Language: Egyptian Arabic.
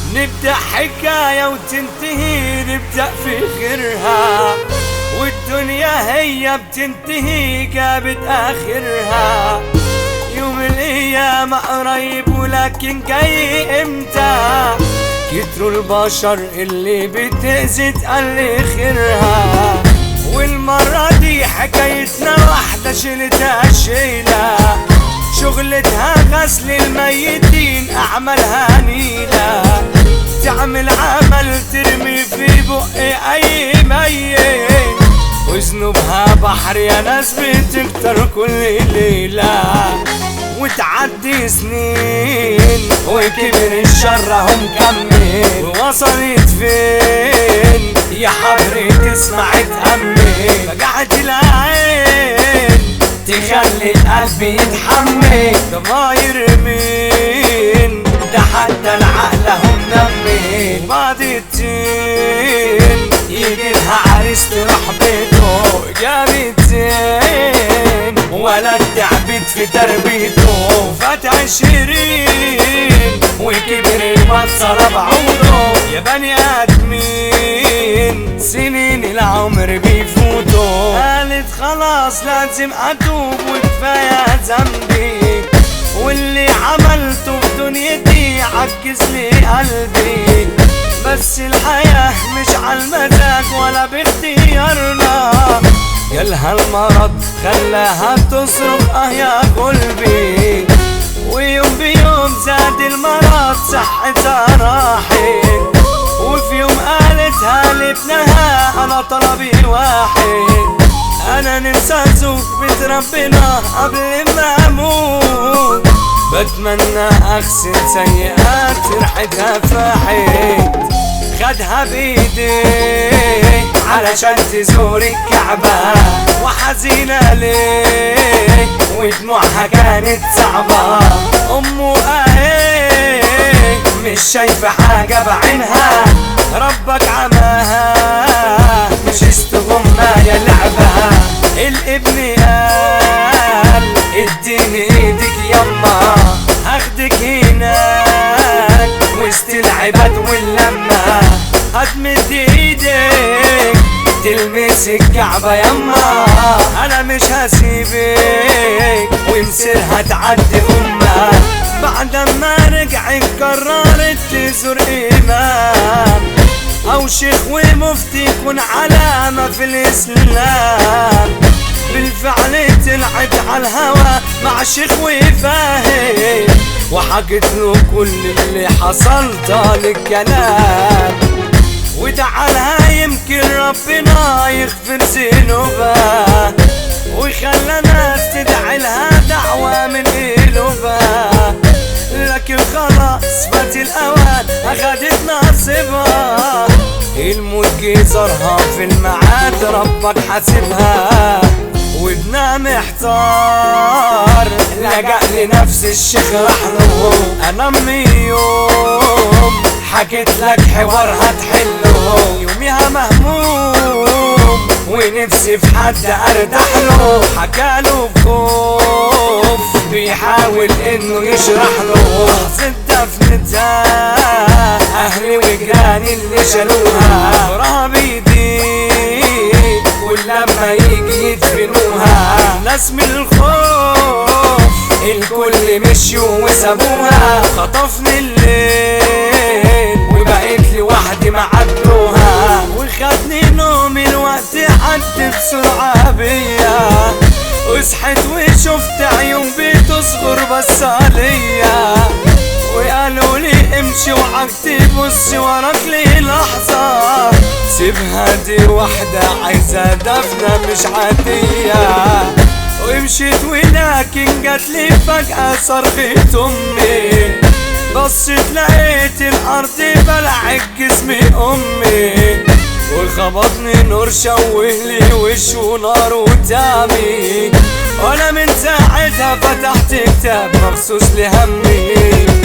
نبدأ حكاية وتنتهي نبدأ في خيرها والدنيا هي بتنتهي جابت آخرها يوم الأيام قريب ولكن جاي امتى كتروا البشر اللي بتأذي تقل خيرها والمرة دي حكايتنا واحدة شيلتها شيلة شغلتها غسل الميتين أعمالها نيلة تعمل عمل ترمي في بق أي ميت وذنوبها بحر يا ناس بتكتر كل ليلة وتعدي سنين وكبر الشر هم مكمل ووصلت فين يا حضري تسمع تأمل فقعت العين تخلي القلب يتحمل ضماير مين ده حتى العقل هم نمين بعد التين يجي لها عريس تروح بيته جابتين ولد تعبت في تربيته فات عشرين وكبر البصر بعوده يا بني ادمين سنين العمر بيفوتوا قالت خلاص لازم اتوب وكفايه ذنبي واللي عملته في دنيتي عجز لي قلبي بس الحياة مش عالمزاج ولا باختيارنا جالها المرض خلاها تصرخ اه يا قلبي ويوم بيوم زاد المرض صحتها راحت وفي يوم قالتها لابنها انا طلبي واحد انا ننسى زوج بيت ربنا قبل ما اموت بتمنى اغسل سيئات ريحتها فاحت خدها بايديه علشان تزور الكعبة وحزينة ليه ودموعها كانت صعبة أمه اهي مش شايفة حاجة بعينها ربك عماها مش استغمى يا لعبها الابن قال اديني ايدك يما هاخدك هناك وسط العباد واللمة هتمد ايدك تلمس الكعبة يما انا مش هسيبك ومصيرها تعدي امها بعد ما رجعت قررت تزور امام او شيخ ومفتي يكون علامة في الاسلام بالفعل طلعت على الهوا مع شيخ وفاهم وحكت له كل اللي حصل طال الكلام ودعالها يمكن ربنا يغفر ذنوبها ويخلى ناس تدعي لها دعوة من قلوبها لكن خلاص فات الأوان أخدت نصيبها الموت جه زارها في الميعاد ربك حاسبها وابنها محتار لجأ لنفس الشيخ راح له انا امي يوم حكيت لك حوار هتحله يوميها مهموم ونفسي في حد ارتاح له حكاله بخوف بيحاول انه يشرح له لحظة دفنتها اهلي وجيراني اللي شالوها وراها بيضيق ولما يجي يدفنوها الناس من الخوف الكل مشيوا وسابوها خطفني الليل وبقيت لوحدي معدوها وخدني نوم الوقت عدى بسرعة بيا وصحيت وشفت عيون بتصغر بس عليا وقالوا لي امشي وعكتي بص وراك لي لحظة سيبها دي واحدة عايزة دفنة مش عادية ومشيت ولكن جات لي فجأة صرخة أمي بصيت لقيت الأرض بلعت جسمي أمي وخبطني نور شوهلي وش ونار وتعبي وانا من ساعتها فتحت كتاب مخصوص لهمي